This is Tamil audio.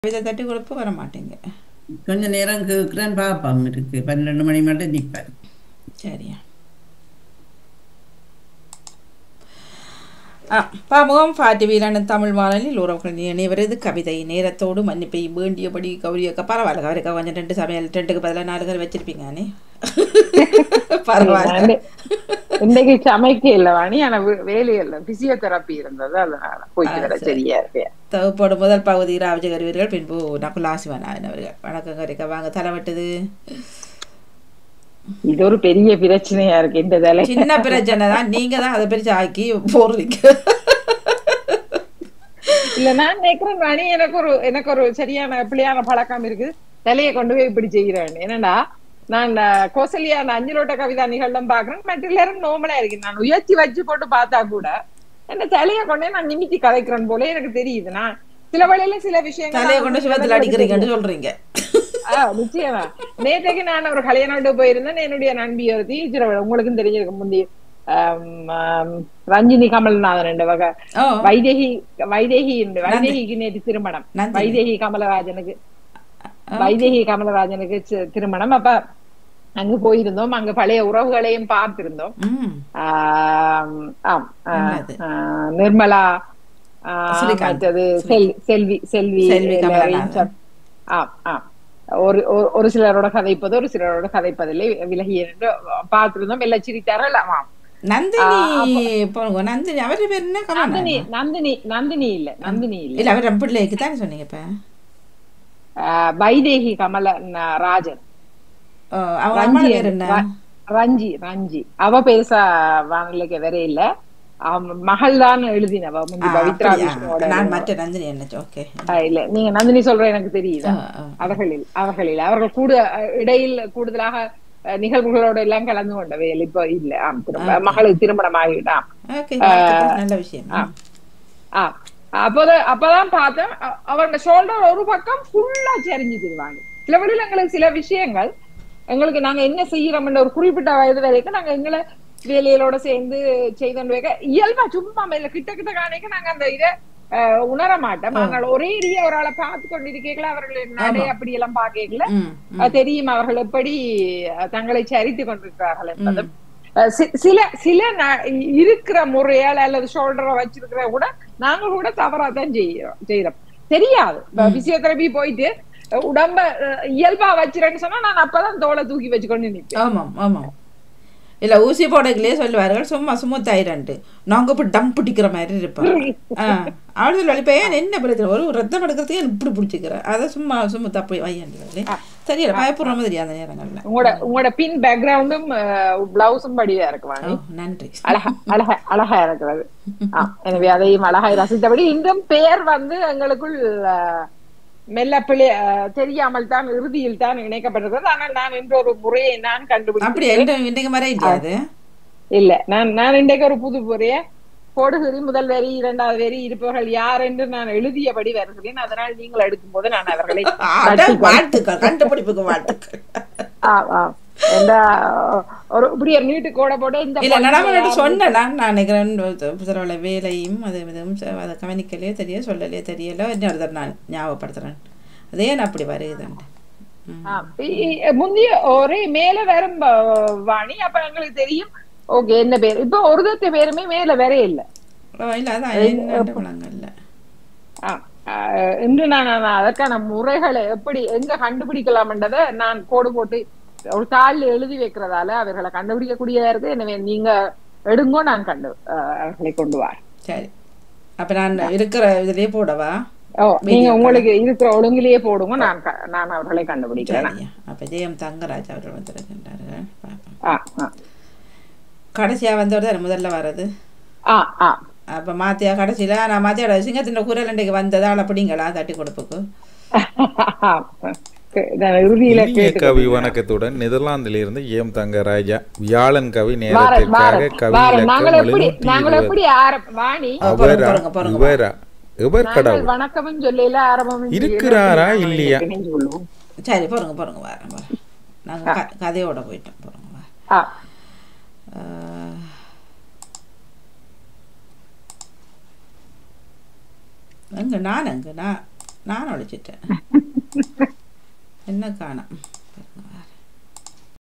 இதை தட்டி கொடுப்பு வர மாட்டேங்க கொஞ்ச நேரம் கேட்குறேன் பார்ப்போம் இருக்கு பன்னெண்டு மணி மட்டும் நிற்பேன் சரியா ஆ பாமுகம் பாட்டிவிலான தமிழ் வானலில் உறவுகள் நினைவரது கவிதை நேரத்தோடு மன்னிப்பை வேண்டியபடி கௌரியக்கா பரவாயில்ல கௌரிக்கா கொஞ்சம் ரெண்டு சமையல் ரெண்டுக்கு பதிலாக நாலு கறி வச்சிருப்பீங்கண்ணே பரவாயில்ல நான் இன்னைக்கு சமைக்க இல்ல வாணி ஆனா வே- வேலை இல்ல பிசியோதெரப்பி இருந்தது அதனால போயிட்டு வர சரியா இருக்கு தொகுப்போட முதல் பகுதி ராஜகருவீர்கள் பின்பு நகுலாசிவனாயன் அவர்கள் வணக்கம் கரிக்கா வாங்க தலை வெட்டுது இது ஒரு பெரிய பிரச்சனையா இருக்கு இந்த தலை சின்ன பிரச்சனை தான் நீங்க தான் அதை பிரிச்சு ஆக்கி போடுறீங்க இல்ல நான் நினைக்கிறேன் வாணி எனக்கு ஒரு எனக்கு ஒரு சரியான பிள்ளையான பழக்கம் இருக்கு தலையை கொண்டு போய் இப்படி செய்கிறேன் என்னன்னா நான் அஹ், கோசலியா அந்த அஞ்சலோட்ட கவிதா நிகழ்வும் பாக்குறேன் மற்ற எல்லாரும் நோமலா இருக்கு நான் உயர்த்தி வச்சு போட்டு பார்த்தா கூட என்ன தலையை கொண்டே நான் நிமித்தி கதைக்கிறேன் போல எனக்கு தெரியுது நான் சில வழியில சில விஷயங்கள் தலையை நான் கொண்டு சிவத்தில் அடிக்கிறீங்கன்னு சொல்றீங்க ஆ, நிச்சயமா நேற்றைக்கு நான் ஒரு கல்யாண வீட்டு போயிருந்தேன் என்னுடைய நண்பி ஒருத்தி சிறுவ- உங்களுக்கும் தெரிஞ்சிருக்க முந்தி ஆம், ஆம், ரஞ்சினி கமல்நாதன் ரெண்டு வகை ஓ வைதேகி வைதேகி வைதேகிக்கு நேற்று திருமணம் நந்தினி. வைதேகி கமலராஜனுக்கு வைதேகி கமலராஜனுக்கு சி- திருமணம் அப்ப அங்கு போயிருந்தோம் அங்க பழைய உறவுகளையும் பார்த்திருந்தோம் ம் ஆம், ஆம் ஆ, நல்லது. ஆ, நிர்மலா ஆ, ஸ்ரீகாந்த். மற்றது செல்- செல்வி செல்வி செல்வி கமலநாதன். எல்லாரையும் ஆம் ஆம் ஒரு ஒரு- ஒரு சிலரோட கதைப்பது ஒரு சிலரோட கதைப்பதில்லை விலகி என்று பார்த்திருந்தோம் எல்லாம் சிரித்தார்கள் ஆமாம் நந்தினி போங்க நந்தினி அவரு பேர் என்ன நந்தினி கமலா நந்தினி நந்தினி இல்ல நந்தினி இல்ல இல்ல அவர் நம்ம பிள்ளைக்கு தானே சொன்னீங்க இப்ப ஆஹ் வைதேகி கமல ந- ராஜன் ஓ, அவங்க அம்மா ரஞ்சி பேர் என்ன ர- ரஞ்சி ரஞ்சி அவ பேச வானிலைக்கு வேற இல்ல அவ மகள் தான் எழுதினவ முந்தி ஆ, பவித்ரா அப்படியா? விஷ்ணுவோட நான் மற்ற நந்தினி என்ன ஓகே ஆஹ் இல்ல நீங்க நந்தினி சொல்ற எனக்கு தெரியுது அவர்களில் அவர்களில் அவர்கள் கூட அஹ், இடையில் கூடுதலாக அஹ், நிகழ்வுகளோட எல்லாம் கலந்து கொண்டவையில் இப்போ இல்ல ஆம் திரும்ப மகளுக்கு திருமணம் ஆகிவிட்டான் ஓகே நல்ல விஷயம் ஆ அப்போதான் அப்பதான் பார்த்தேன் அ- அவங்க ஷோல்டர் ஒரு பக்கம் ஃபுல்லா சரிஞ்சு திருவாங்க சில வழியில் எங்களுக்கு சில விஷயங்கள் எங்களுக்கு நாங்க என்ன செய்யறோம்ன்ற ஒரு குறிப்பிட்ட வயது வரைக்கும் நாங்க எங்களை வேலைகளோட சேர்ந்து செய்தோண்டு வைக்க இயல்பா சும்மா மேல கிட்ட கிட்ட காணிக்க நாங்க அந்த இதை அஹ், உணர மாட்டோம் ஆனால் ஒரே இடியா ஒரு ஆளை பார்த்து கொண்டிருக்கீங்களா அவர்கள் நடை அப்படி எல்லாம் பார்க்கல ம் ம், அஹ் தெரியும் அவர்கள் எப்படி அஹ், தங்களை சரித்து கொண்டிருக்கிறார்கள் என்பதும் அஹ் சி- சில சில ந- இருக்கிற முறையால் அல்லது ஷோல்டரை வச்சிருக்கிற கூட நாங்க கூட தவறா தான் செய்யறோம் செய்யறோம் தெரியாது பிசியோதெரபி போயிட்டு அஹ், உடம்ப அஹ், இயல்பா வச்சிருன்னு சொன்னா நான் அப்பதான் தோலை தூக்கி வச்சுக்கொண்டு நிப்பேன் ஆமாம் ஆமாம் இல்ல ஊசி போடக்கிலே சொல்லுவார்கள் சும்மா சுமூத் ஆயிரண்டு நாங்க இப்படி டம் பிடிக்கிற மாதிரி இருப்போம் ஆ அவள் சொல்லுவாள் இப்போ ஏன் என்ன பிரச்சனை ஒரு ரத்தம் எடுக்கிறதுக்கு ஏன் இப்படி பிடிச்சிக்கிறேன் அதை சும்மா சும்மா தப்பு வையாண்டு தெரியல பயப்படுற மாதிரி அந்த நேரங்கள்ல உங்களோட உங்களோட பின் பேக்ரவுண்டும் பிளவுஸும் படியா இருக்கு வாணி ஓ நன்றி அழகா அழகா அழகா இருக்கிறது ஆ, எனவே அதையும் அழகா ரசித்தபடி இன்றும் பெயர் வந்து எங்களுக்குள் அஹ், மெல்ல பிழை அஹ், தெரியாமல் தான் இறுதியில் தான் இணைக்கப்பட்டிருக்கிறது ஆனால் நான் இன்று ஒரு முறையை நான் கண்டுபிடிச்சேன் அப்படி எந்த இன்றைக்கு மாதிரி இல்லையாது இல்ல நான் நான் இன்றைக்கு ஒரு புது முறைய கோடுகிரி முதல் வரி இரண்டாவது வரி இருப்பவர்கள் யார் என்று நான் எழுதியபடி வருகிறேன் அதனால் நீங்கள் எடுக்கும் போது நான் அவர்களை அட, வாழ்த்துக்கள் கண்டுபிடிப்புக்கு வாழ்த்துக்கள் ஆ, ஆ. இந்த ஒரு இப்படி ஒரு நீட்டு கோடை போட்டு இந்த இல்ல பொண்ணு நான் யார் சொன்னேன் நான் நான் நினைக்கிறேன் சில வேலையும் அது இதுவும் ச- அதை கவனிக்கலையோ தெரிய சொல்லலையோ தெரியல இன்னொரு தடவை நான் ஞாபகப்படுத்துறேன் அதே நான் அப்படி வருகுதுண்டு ம். ஆ, இ- இ- முந்தைய ஒரே மேல வரும் ப- வாணி அப்ப எங்களுக்கு தெரியும் ஓகே என்ன பேர் இப்ப ஒரு தத்து பேருமே மேல வேற இல்ல ஓ, இல்ல அதான் என்ன குளங்கள்ல ஆ, ஆ, இன்று நான் நான் அதற்கான முறைகளை எப்படி எங்க கண்டுபிடிக்கலாம்ன்றதை நான் கோடு போட்டு ஒரு தாள்ல எழுதி வைக்கிறதால அவர்களை கண்டுபிடிக்கக்கூடியதா இருக்கு எனவே நீங்க எடுங்கோ நான் கண்டு ஆ, அவர்களை கொண்டு வா சரி அப்ப நான் இருக்கிற இதுலயே போடவா ஓ நீங்க உங்களுக்கு இருக்கிற ஒழுங்கிலேயே போடுங்க நான் க- நான் அவர்களை கண்டுபிடிக்கிறேன் சரியா அப்ப ஜெயம் தங்கராஜ் அவர்கள் வந்திருக்கின்றார்கள் பார்ப்போம் ஆ ஆ கடைசியா வந்தவர் தான் முதல்ல வர்றது ஆ ஆ அப்ப மாத்தியா கடைசியில நான் மாத்தியோட சிங்கத்தின் குரல் இன்றைக்கு வந்ததால் அப்படிங்களா தட்டி கொடுப்புக்கு நான் இறுதியில இனிய கேட்டு கவி வணக்கத்துடன் நெதர்லாந்திலிருந்து ஏம் தங்கராஜா வியாழன் கவி வாரன் நேரத்திற்காக வாரன் கவி வாரன் நாங்கள் இலக்கம் எப்படி எழுநூற்றி நாங்கள் இருபது எப்படி ஆரம் வாணி பாருங்க, அவரா பாருங்க, பாருங்க. இவரா இவர் நாங்கள் கடவுள் வணக்கமும் சொல்லல ஆரம்பமும் இருக்கிறாரா, இல்லையா? சொல்லுவோம் சரி போறங்க போறங்க வரேன் வரேன் நாங்க க- கதையோட போயிட்டோம் போறங்க வா ஆ, ஆஹ். எங்க நான் எங்க நான் நான் ஒழிச்சிட்டேன் என்ன காணோம்